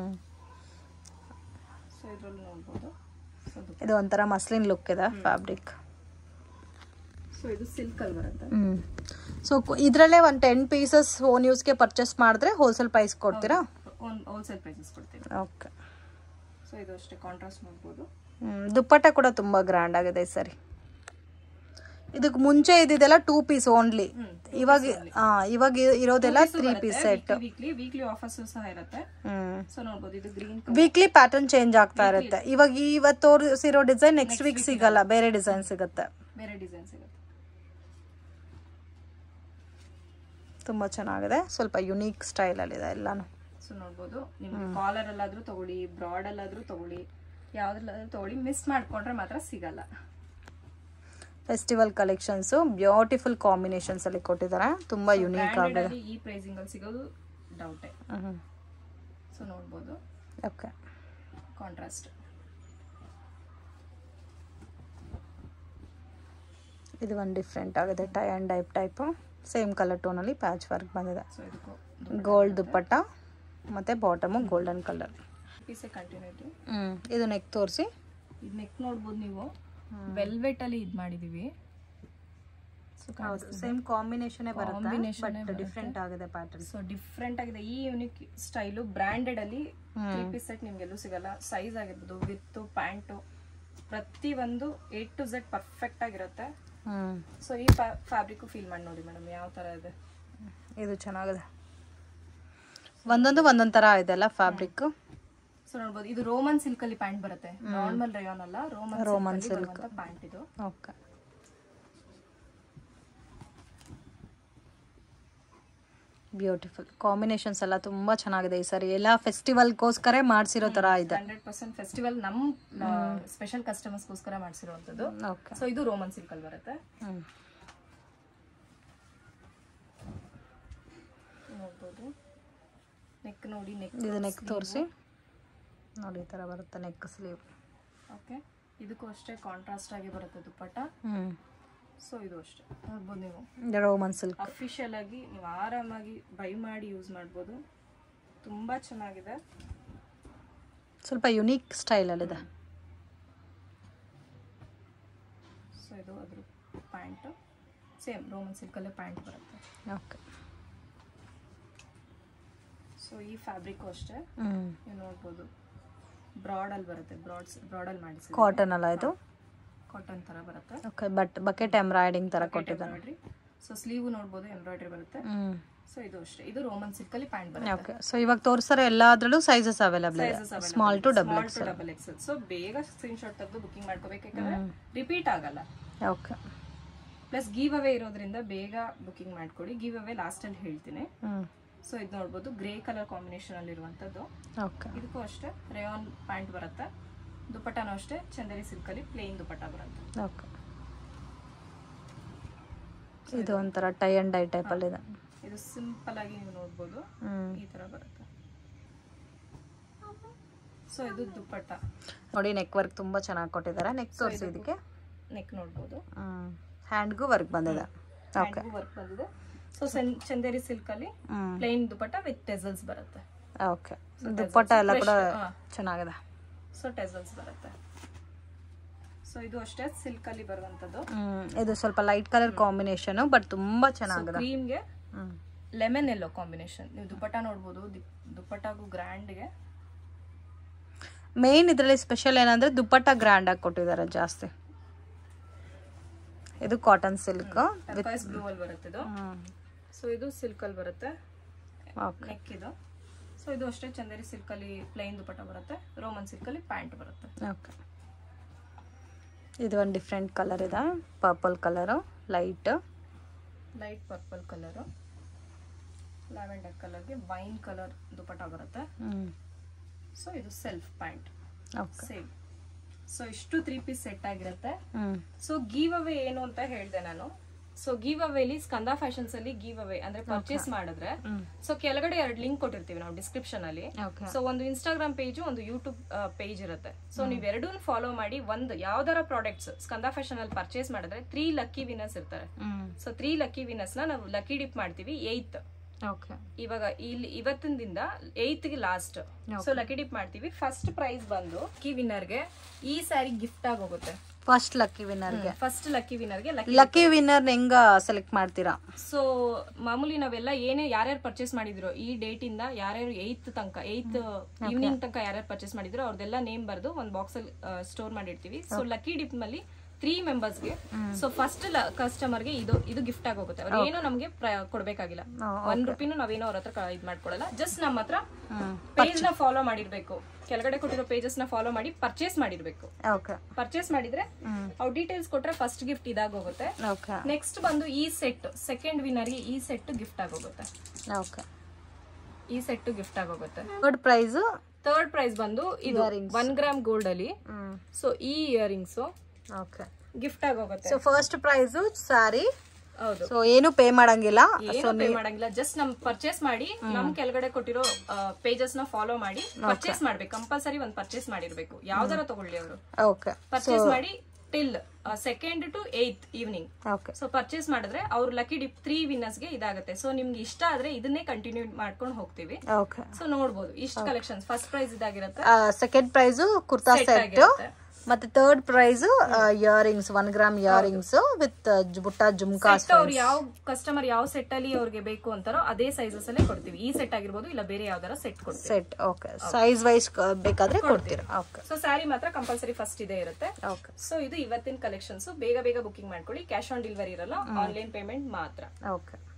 ಸೊ ಇದ್ರಲ್ಲಿ ನೋಡ್ಬೋದು ಸೊ ಇದು ಒಂಥರ ಮಸ್ಲಿನ್ ಲುಕ್ ಇದೆ ಫ್ಯಾಬ್ರಿಕ್ ಸೊ ಇದು ಸಿಲ್ಕ್ ಅಲ್ಲಿ ಬರುತ್ತೆ ಹ್ಮ್ ಸೊ ಇದರಲ್ಲೇ ಒಂದು ಟೆನ್ ಪೀಸಸ್ ಓನ್ ಯೂಸ್ಗೆ ಪರ್ಚೇಸ್ ಮಾಡಿದ್ರೆ ಹೋಲ್ಸೇಲ್ ಪ್ರೈಸ್ ಕೊಡ್ತೀರಾ ಒಂದು ಹೋಲ್ಸೇಲ್ ಪ್ರೈಸಸ್ ಕೊಡ್ತೀವಿ ಓಕೆ ಸೊ ಇದು ಅಷ್ಟೇ ಕಾಂಟ್ರಾಸ್ಟ್ ನೋಡ್ಬೋದು ದುಪ್ಪಟ್ಟ ಕೂಡ ತುಂಬ ಗ್ರ್ಯಾಂಡ್ ಆಗಿದೆ ಈ ಸರಿ ಇದಕ್ಕೆ ಮುಂಚೆ ಇದ್ದಿದ್ದೆಲ್ಲ ಟೂ ಪೀಸ್ ಓನ್ಲಿ ಇವಾಗ ಆ, ಇವಾಗ ಇ- ಇರೋದೆಲ್ಲ three piece set weekly weekly offers ಸಹ ಇರುತ್ತೆ ಹ್ಮ್ ಸೊ ನೋಡ್ಬೋದು ಇದು ಗ್ರೀನ್ ವೀಕ್ಲಿ ಪ್ಯಾಟರ್ನ್ ಚೇಂಜ್ ಆಗ್ತಾ ಇರುತ್ತೆ ಇವಾಗ ಇವತ್ತು ತೋರಿಸಿರೋ ಡಿಸೈನ್ ನೆಕ್ಸ್ಟ್ ವೀಕ್ ಸಿಗಲ್ಲ ಬೇರೆ ಡಿಸೈನ್ ಸಿಗುತ್ತೆ ಬೇರೆ ಡಿಸೈನ್ ಸಿಗುತ್ತೆ ತುಂಬ ಚೆನ್ನಾಗಿದೆ ಸ್ವಲ್ಪ ಯುನೀಕ್ ಸ್ಟೈಲಲ್ಲಿದೆ ಎಲ್ಲಾನು ಸೊ ನೋಡ್ಬೋದು ನಿಮ್ಗೆ ಕಾಲರ್ ಅಲ್ಲಾದ್ರೂ ತಗೊಳ್ಳಿ ಬ್ರಾಡ್ ಅಲ್ಲಾದ್ರೂ ತಗೊಳ್ಳಿ ಯಾವ್ದ್ರಲ್ಲಾದ್ರೂ ತಗೊಳ್ಳಿ ಮಿಸ್ ಮಾಡ್ಕೊಂಡ್ರೆ ಮಾತ್ರ ಸಿಗಲ್ಲ ಫೆಸ್ಟಿವಲ್ ಕಲೆಕ್ಷನ್ಸು ಬ್ಯೂಟಿಫುಲ್ ಕಾಂಬಿನೇಷನ್ಸ್ ಅಲ್ಲಿ ಕೊಟ್ಟಿದ್ದಾರೆ ತುಂಬಾ ಯುನೀಕ್ ಬ್ರ್ಯಾಂಡೆಡ್ ಆಗಿದೆ ಅಲ್ಲಿ ಈ ಪ್ರೈಸಿಂಗ್ ಅಲ್ಲಿ ಸಿಗೋದು ಡೌಟೇ ಹ್ಮ್ ಸೊ ನೋಡ್ಬೋದು ಓಕೆ ಕಾಂಟ್ರಾಸ್ಟ್ ಇದು ಒಂದು ಡಿಫ್ರೆಂಟ್ ಆಗಿದೆ tie and type type same colour ಟೋನಲ್ಲಿ ಪ್ಯಾಚ್ ವರ್ಕ್ ಬಂದಿದೆ ಸೊ ಇದಕ್ಕೂ ಗೋಲ್ಡ್ ದುಪ್ಪಟ್ಟ ಮತ್ತು ಬಾಟಮು ಗೋಲ್ಡನ್ ಕಲರ್ ಪೀಸೆ ಕಂಟಿನ್ಯೂಟಿ ಹ್ಞೂ ಇದು ನೆಕ್ ತೋರಿಸಿ ಇದು ನೆಕ್ ನೋಡ್ಬೋದು ನೀವು ವೆಲ್ವೆಟ್ ಅಲ್ಲಿ ಇದ್ ಮಾಡಿದೀವಿ ಹೌದು ಸೇಮ್ ಕಾಂಬಿನೇಷನ್ ಬರುತ್ತೆ Combination ಬಟ್ ಡಿಫ್ರೆಂಟ್ ಆಗಿದೆ ಪ್ಯಾಟರ್ನ್ ಸೊ ಡಿಫ್ರೆಂಟ್ ಆಗಿದೆ ಈ ಯೂನಿಕ್ ಸ್ಟೈಲು ಬ್ರಾಂಡೆಡ್ ಅಲ್ಲಿ ತ್ರೀ ಪೀಸ್ ಸೆಟ್ ನಿಮ್ಗೆ ಎಲ್ಲೂ ಸಿಗಲ್ಲ ಸೈಜ್ ಆಗಿರ್ಬೋದು ವಿತ್ ಪ್ಯಾಂಟು ಪ್ರತಿ ಒಂದು ಏ ಟು ಝೆಡ್ ಪರ್ಫೆಕ್ಟ್ ಆಗಿರುತ್ತೆ ಹ್ಮ್ ಸೊ ಈ ಫ್ಯಾಬ್ರಿಕ್ ಫೀಲ್ ಮಾಡಿ ನೋಡಿ ಮೇಡಮ್ ಯಾವ ತರ ಇದೆ ಇದು ಚೆನ್ನಾಗಿದೆ ಒಂದೊಂದು ಒಂದೊಂದ್ ತರ ಇದೆಲ್ಲ ಫ್ಯಾಬ್ರಿಕ್ ಸೊ ನೋಡ್ಬೋದು ಇದು ರೋಮನ್ ಸಿಲ್ಕ್ ಅಲ್ಲಿ ಪ್ಯಾಂಟ್ ಬರುತ್ತೆ ನಾರ್ಮಲ್ ರೇಯಾನ್ ಅಲ್ಲ ರೋಮನ್ ಸಿಲ್ಕ್ ಪ್ಯಾಂಟ್ ಇದು ಓಕೆ ಬ್ಯೂಟಿಫುಲ್ ಕಾಂಬಿನೇಷನ್ಸ್ ಎಲ್ಲ ತುಂಬಾ ಚೆನ್ನಾಗಿದೆ ಈ ಸರಿ ಎಲ್ಲ ಫೆಸ್ಟಿವಲ್ಗೋಸ್ಕರ ಮಾಡ್ಸಿರೋ ತರ ಇದೆ ಹಂಡ್ರೆಡ್ ಪರ್ಸೆಂಟ್ ಫೆಸ್ಟಿವಲ್ ನಮ್ ಸ್ಪೆಷಲ್ ಕಸ್ಟಮರ್ಸ್ಗೋಸ್ಕರ ಮಾಡಿಸಿರುವಂತದ್ದು ಓಕೆ ಸೊ ಇದು ರೋಮನ್ ಸಿಲ್ಕ್ ಅಲ್ಲಿ ಬರುತ್ತೆ ಹ್ಮ್ ನೋಡ್ಬೋದು ನೆಕ್ ನೋಡಿ ನೆಕ್ ಇದು ನೆಕ್ ತೋರಿಸಿ ನೋಡಿ ಈ ತರ ಬರುತ್ತೆ ನೆಕ್ ಸ್ಲೀವ್ ಓಕೆ ಇದಕ್ಕೂ ಅಷ್ಟೇ ಕಾಂಟ್ರಾಸ್ಟ್ ಆಗಿ ಬರುತ್ತೆ ದುಪ್ಪಟ್ಟ ಹ್ಮ್ ಸೊ ಇದು ಅಷ್ಟೇ ನೋಡ್ಬೋದು ನೀವು ರೋಮನ್ ಸಿಲ್ಕ್ ಅಫಿಷಿಯಲ್ ಆಗಿ ನೀವು ಆರಾಮಾಗಿ ಬೈ ಮಾಡಿ ಯೂಸ್ ಮಾಡ್ಬೋದು ತುಂಬಾ ಚೆನ್ನಾಗಿದೆ ಸ್ವಲ್ಪ ಯುನೀಕ್ ಸ್ಟೈಲಲ್ಲಿದೆ ಸೊ ಇದು ಅದ್ರ ಪ್ಯಾಂಟು ಸೇಮ್ ರೋಮನ್ ಸಿಲ್ಕಲ್ಲೇ ಪ್ಯಾಂಟ್ ಬರುತ್ತೆ ಓಕೆ ಸೊ ಈ ಫ್ಯಾಬ್ರಿಕ್ಕು ಅಷ್ಟೇ ಹ್ಮ್ ನೀವು ನೋಡ್ಬೋದು ಬ್ರಾಡಲ್ಲಿ ಬರುತ್ತೆ ಬ್ರಾಡ್ಸ್ ಬ್ರಾಡಲ್ಲಿ ಮಾಡಿಸಿ ಕಾಟನ್ ಅಲ್ಲ ಇದು ಕಾಟನ್ ಥರ ಬರುತ್ತೆ ಓಕೆ ಬಟ್ ಬಕೆಟ್ ಎಂಬ್ರಾಯ್ಡಿಂಗ್ ತರ ಕೊಟ್ಟಿದ್ದಾನೆ ಎಂಬ್ರಾಯ್ಡ್ರಿ ಸೊ ಸ್ಲೀವ್ ನೋಡ್ಬೋದು ಎಂಬ್ರಾಯ್ಡ್ರಿ ಬರುತ್ತೆ ಹ್ಮ್ ಸೊ ಇದು ಅಷ್ಟೇ ಇದು ರೋಮನ್ ಸಿಲ್ಕಲ್ಲಿ ಪ್ಯಾಂಟ್ ಬರುತ್ತೆ ಓಕೆ ಸೊ ಇವಾಗ ತೋರಿಸ್ತಾರೆ ಎಲ್ಲಾದ್ರಲ್ಲೂ ಸೈಜಸ್ ಅವೈಲೇಬಲ್ ಇದೆ small to double small to double XL so ಬೇಗ ಸ್ಕ್ರೀನ್ ಶಾಟ್ ತೆಗೆದು ಬುಕಿಂಗ್ ಮಾಡ್ಕೋಬೇಕು ಯಾಕಂದ್ರೆ ರಿಪೀಟ್ ಆಗಲ್ಲ ಓಕೆ ಪ್ಲಸ್ ಗಿವ್ ಅವೇ ಇರೋದ್ರಿಂದ ಬೇಗ ಬುಕಿಂಗ್ ಮಾಡ್ಕೊಳ್ಳಿ ಗಿವ್ ಅವೇ ಲಾಸ್ಟ್ ಅಲ್ಲಿ ಹೇಳ್ತೀನಿ ಹ್ಮ್ ಸೊ ಇದು ನೋಡ್ಬೋದು ಗ್ರೇ ಕಲರ್ ಕಾಂಬಿನೇಷನ್ ಅಲ್ಲಿ ಇರುವಂತದ್ದು ಓಕೆ ಇದಕ್ಕೂ ಅಷ್ಟೇ ರೇಯಾನ್ ಪ್ಯಾಂಟ್ ಬರುತ್ತೆ ದುಪಟ್ಟನೂ ಅಷ್ಟೇ ಚಂದೇರಿ ಸಿಲ್ಕ್ ಅಲ್ಲಿ ಪ್ಲೇನ್ ದುಪಟ್ಟ ಬರುತ್ತೆ ಓಕೆ ಇದು ಒಂಥರ ಟೈ ಅಂಡ್ ಡೈ ಟೈಪ್ ಅಲ್ಲಿ ಇದೆ ಇದು ಸಿಂಪಲ್ ಆಗಿ ನೀವು ನೋಡ್ಬೋದು ಹ್ಮ್ ಈ ತರ ಬರುತ್ತೆ ಸೊ ಇದು ದುಪ್ಪಟ್ಟ ನೋಡಿ ನೆಕ್ ವರ್ಕ್ ತುಂಬಾ ಚೆನ್ನಾಗಿ ಕೊಟ್ಟಿದ್ದಾರೆ ನೆಕ್ ತೋರಿಸಿ ಇದಕ್ಕೆ ನೆಕ್ ನೋಡ್ಬೋದು ಹ್ಮ್ ಹ್ಯಾಂಡ್ಗೂ ವರ್ಕ್ ಬಂದಿದೆ ಓಕೆ ವರ್ಕ್ ಬಂದಿದೆ ಸೊ ಚಂದೇರಿ ಸಿಲ್ಕ್ ಅಲ್ಲಿ hmm plain dupatta with tassels ಬರುತ್ತೆ ಓಕೆ ದುಪ್ಪಟ್ಟ ಎಲ್ಲ ಕೂಡ ಹಾ. ಚೆನ್ನಾಗಿದೆ ಸೊ ಟೆಸಲ್ಸ್ ಬರುತ್ತೆ ಸೊ ಇದು ಅಷ್ಟೇ ಸಿಲ್ಕ್ ಅಲ್ಲಿ ಬರುವಂತದ್ದು ಹ್ಮ್ ಇದು ಸ್ವಲ್ಪ ಲೈಟ್ ಕಲರ್ ಕಾಂಬಿನೇಷನ್ ಬಟ್ ತುಂಬಾ ಚೆನ್ನಾಗಿದೆ ಕ್ರೀಮ್ಗೆ ಹ್ಮ್ ಲೆಮನ್ ಎಲ್ಲೋ ಕಾಂಬಿನೇಷನ್ ನೀವು ದುಪಟ್ಟ ನೋಡ್ಬೋದು ದಿ- ದುಪಟ್ಟಾಗೂ ಗ್ರ್ಯಾಂಡ್ಗೆ ಮೇನ್ ಇದರಲ್ಲಿ ಸ್ಪೆಷಲ್ ಏನಂದ್ರೆ ದುಪ್ಪಟ್ಟ ಗ್ರ್ಯಾಂಡ್ ಆಗಿ ಕೊಟ್ಟಿದ್ದಾರೆ ಜಾಸ್ತಿ ಇದು ಕಾಟನ್ ಸಿಲ್ಕ್ ಟರ್ಕಾಯ್ಸ್ ಬ್ಲೂ ಅಲ್ಲಿ ಬರುತ್ತೆ ಇದು ಸೊ ಇದು ಸಿಲ್ಕ್ ಅಲ್ಲಿ ಬರುತ್ತೆ ಓಕೆ ನೆಕ್ ಇದು ಸೊ ಇದು ಅಷ್ಟೇ ಚಂದೇರಿ ಸಿಲ್ಕ್ ಅಲ್ಲಿ ಪ್ಲೈನ್ ದುಪಟ್ಟ ಬರುತ್ತೆ ರೋಮನ್ ಸಿಲ್ಕ್ ಅಲ್ಲಿ ಪ್ಯಾಂಟ್ ಬರುತ್ತೆ ಓಕೆ ಇದು ಒಂದು ಡಿಫ್ರೆಂಟ್ ಕಲರ್ ಇದೆ purple colour light light purple colour lavender ಕಲರ್ಗೆ ವೈನ್ ಕಲರ್ ದುಪಟ್ಟ ಬರುತ್ತೆ ಹ್ಮ್ ಸೊ ಇದು self pant okay same so ಇಷ್ಟು ತ್ರೀ ಪೀಸ್ ಸೆಟ್ ಆಗಿರುತ್ತೆ ಹ್ಮ್ ಸೊ ಗಿವ್ ಅವೇ ಏನು ಅಂತ ಹೇಳ್ದೆ ನಾನು ಸೊ ಗಿವ್ ಅವೇಲಿ ಸ್ಕಂದ ಫ್ಯಾಷನ್ಸ್ ಅಲ್ಲಿ ಗಿವ್ ಅವೇ ಅಂದ್ರೆ ಪರ್ಚೇಸ್ ಮಾಡಿದ್ರೆ ಸೊ ಕೆಳಗಡೆ ಎರಡು ಲಿಂಕ್ ಕೊಟ್ಟಿರ್ತೀವಿ ನಾವು ಡಿಸ್ಕ್ರಿಪ್ಷನ್ ಅಲ್ಲಿ ಓಕೆ ಸೊ ಒಂದು ಇನ್ಸ್ಟಾಗ್ರಾಮ್ ಪೇಜ್ ಒಂದು ಯೂಟ್ಯೂಬ್ ಪೇಜ್ ಇರುತ್ತೆ ಸೊ ನೀವು ಎರಡೂ ಫಾಲೋ ಮಾಡಿ ಒಂದು ಯಾವ್ದಾರ ಪ್ರಾಡಕ್ಟ್ಸ್ ಸ್ಕಂದ ಫ್ಯಾಷನ್ ಅಲ್ಲಿ ಪರ್ಚೇಸ್ ಮಾಡಿದ್ರೆ ತ್ರೀ ಲಕ್ಕಿ ವಿನರ್ಸ್ ಇರ್ತಾರೆ hmm so three lucky winners ನ ನಾವು ಲಕ್ಕಿ ಡಿಪ್ ಮಾಡ್ತೀವಿ ಏಯ್ತ್ ಓಕೆ ಇವಾಗ ಇಲ್ಲಿ ಇವತ್ತಿನಿಂದ ಏಯ್ತ್ ಗೆ ಲಾಸ್ಟ್ ಸೊ ಲಕ್ಕಿ ಡಿಪ್ ಮಾಡ್ತೀವಿ ಫಸ್ಟ್ ಪ್ರೈಸ್ ಬಂದು ಲಕ್ಕಿ ವಿನ್ನರ್ಗೆ ಈ ಸ್ಯಾರಿ ಗಿಫ್ಟ್ ಆಗಿ ಹೋಗುತ್ತೆ ಫಸ್ಟ್ ಲಕ್ಕಿ ವಿನ್ನರ್ಗೆ ಫಸ್ಟ್ ಲಕ್ಕಿ ವಿನ್ನರ್ಗೆ ಲಕ್ಕಿ ಲಕ್ಕಿ ವಿನ್ನರ್ ಹೆಂಗ ಸೆಲೆಕ್ಟ್ ಮಾಡ್ತೀರಾ ಸೊ ಮಾಮೂಲಿ ನಾವೆಲ್ಲ ಏನೇ ಯಾರ್ಯಾರು ಪರ್ಚೇಸ್ ಮಾಡಿದ್ರು ಈ ಡೇಟ್ ಇಂದ ಯಾರ್ಯಾರು ಏಯ್ತ್ ತನಕ ಏಯ್ತ್ ಈವ್ನಿಂಗ್ ತನಕ ಯಾರ್ಯಾರು ಪರ್ಚೇಸ್ ಮಾಡಿದ್ರು ಅವ್ರದೆಲ್ಲ ನೇಮ್ ಬರ್ದು ಒಂದ್ ಬಾಕ್ಸ್ ಅಲ್ಲಿ ಸ್ಟೋರ್ ಮಾಡಿರ್ತೀವಿ ಸೊ ಲಕ್ಕಿ ಡಿಪ್ ನಲ್ಲಿ ತ್ರೀ ಗೆ ಸೊ ಫಸ್ಟ್ ಕಸ್ಟಮರ್ಗೆ ಇದು ಇದು ಗಿಫ್ಟ್ ಆಗಿ ಹೋಗುತ್ತೆ ಅವ್ರು ಏನೋ ನಮ್ಗೆ ಪ್ರ- ಕೊಡ್ಬೇಕಾಗಿಲ್ಲ ಒಂದ್ ರುಪಿನೂ ನಾವೇನೋ ಅವ್ರ ಹತ್ರ ಕ- ಇದ್ ಮಾಡ್ಕೊಳಲ್ಲ ಜಸ್ಟ್ ನಮ್ಮ ಹತ್ರ ಪೇಜ್ ನ ಫಾಲೋ ಮಾಡಿರ್ಬೇಕು ಕೆಳಗಡೆ ಕೊಟ್ಟಿರೋ ಪೇಜಸ್ ನ ಫಾಲೋ ಮಾಡಿ ಪರ್ಚೇಸ್ ಮಾಡಿರ್ಬೇಕು ಓಕೆ ಪರ್ಚೇಸ್ ಮಾಡಿದ್ರೆ ಅವ್ರು ಡೀಟೇಲ್ಸ್ ಕೊಟ್ರೆ ಫಸ್ಟ್ ಗಿಫ್ಟ್ ಇದಾಗಿ ಹೋಗುತ್ತೆ ಓಕೆ ನೆಕ್ಸ್ಟ್ ಬಂದು ಈ ಸೆಟ್ ಸೆಕೆಂಡ್ ವಿನ್ನರ್ಗೆ ಈ ಸೆಟ್ ಗಿಫ್ಟ್ ಆಗೋಗುತ್ತೆ ಓಕೆ ಈ ಸೆಟ್ ಗಿಫ್ಟ್ ಆಗೋಗುತ್ತೆ ಗುಡ್ ಪ್ರೈಸ್ ಥರ್ಡ್ ಪ್ರೈಸ್ ಬಂದು ಇದು ಒನ್ ಗ್ರಾಮ್ ಗೋಲ್ಡ್ ಅಲ್ಲಿ ಹ್ಮ್ ಸೊ ಈ ಇಯರಿಂಗ್ಸ್ ಓಕೆ ಗಿಫ್ಟ್ ಆಗೋಗುತ್ತೆ ಸೊ ಫಸ್ಟ್ ಪ್ರೈಸ್ ಸ್ಯಾರಿ ಹೌದು ಸೊ ಏನು ಪೇ ಮಾಡಂಗಿಲ್ಲ ಏನು ಪೇ ಮಾಡಂಗಿಲ್ಲ ಜಸ್ಟ್ ನಮ್ ಪರ್ಚೇಸ್ ಮಾಡಿ ನಮ್ ಕೆಳಗಡೆ ಕೊಟ್ಟಿರೋ ಪೇಜಸ್ ನ ಫಾಲೋ ಮಾಡಿ ಪರ್ಚೇಸ್ ಮಾಡ್ಬೇಕು ಕಂಪಲ್ಸರಿ ಒಂದ್ ಪರ್ಚೇಸ್ ಮಾಡಿರ್ಬೇಕು ಯಾವ್ದಾರ ತಗೊಳ್ಳಿ ಅವರು ಓಕೆ ಪರ್ಚೇಸ್ ಮಾಡಿ till second to eighth evening okay so purchase ಮಾಡಿದ್ರೆ ಅವ್ರ ಲಕ್ಕಿ ಡಿಪ್ ತ್ರೀ ವಿನ್ನರ್ಸ್ ಗೆ ಇದಾಗುತ್ತೆ ಸೊ ನಿಮ್ಗೆ ಇಷ್ಟ ಆದ್ರೆ ಇದನ್ನೇ ಕಂಟಿನ್ಯೂ ಮಾಡ್ಕೊಂಡು ಹೋಗ್ತೀವಿ ಓಕೆ ಸೊ ನೋಡ್ಬೋದು ಇಷ್ಟು ಕಲೆಕ್ಷನ್ಸ್ ಫಸ್ಟ್ ಪ್ರೈಸ್ ಇದಾಗಿರುತ್ತೆ second prize kurta Set set ಆಗಿರುತ್ತೆ. ಮತ್ತೆ third prize earrings one gram earrings with butta jhumka ಅವ್ರು ಯಾವ ಕಸ್ಟಮರ್ ಯಾವ ಸೆಟ್ ಅಲ್ಲಿ ಅವ್ರಿಗೆ ಬೇಕು ಅಂತಾರೋ ಅದೇ ಸೈಜಸ್ ಅಲ್ಲೇ ಕೊಡ್ತೀವಿ ಈ ಸೆಟ್ ಆಗಿರ್ಬೋದು ಇಲ್ಲ ಬೇರೆ ಯಾವ್ದಾರ ಸೆಟ್ ಕೊಡ್ತೀವಿ ಸೆಟ್ ಓಕೆ ಸೈಜ್ ವೈಸ್ ಬೇಕಾದ್ರೆ ಕೊಡ್ತೀರಾ ಓಕೆ ಸೊ ಸ್ಯಾರಿ ಮಾತ್ರ ಕಂಪಲ್ಸರಿ ಫಸ್ಟ್ ಇದೆ ಇರುತ್ತೆ ಓಕೆ ಸೊ ಇದು ಇವತ್ತಿನ ಕಲೆಕ್ಷನ್ಸ್ ಬೇಗ ಬೇಗ ಬುಕಿಂಗ್ ಮಾಡ್ಕೊಳ್ಳಿ ಕ್ಯಾಶ್ ಆನ್ ಡೆಲಿವರಿ ಇರಲ್ಲ ಆನ್ಲೈನ್ ಪೇಮೆಂಟ್ ಮಾತ್ರ ಓಕೆ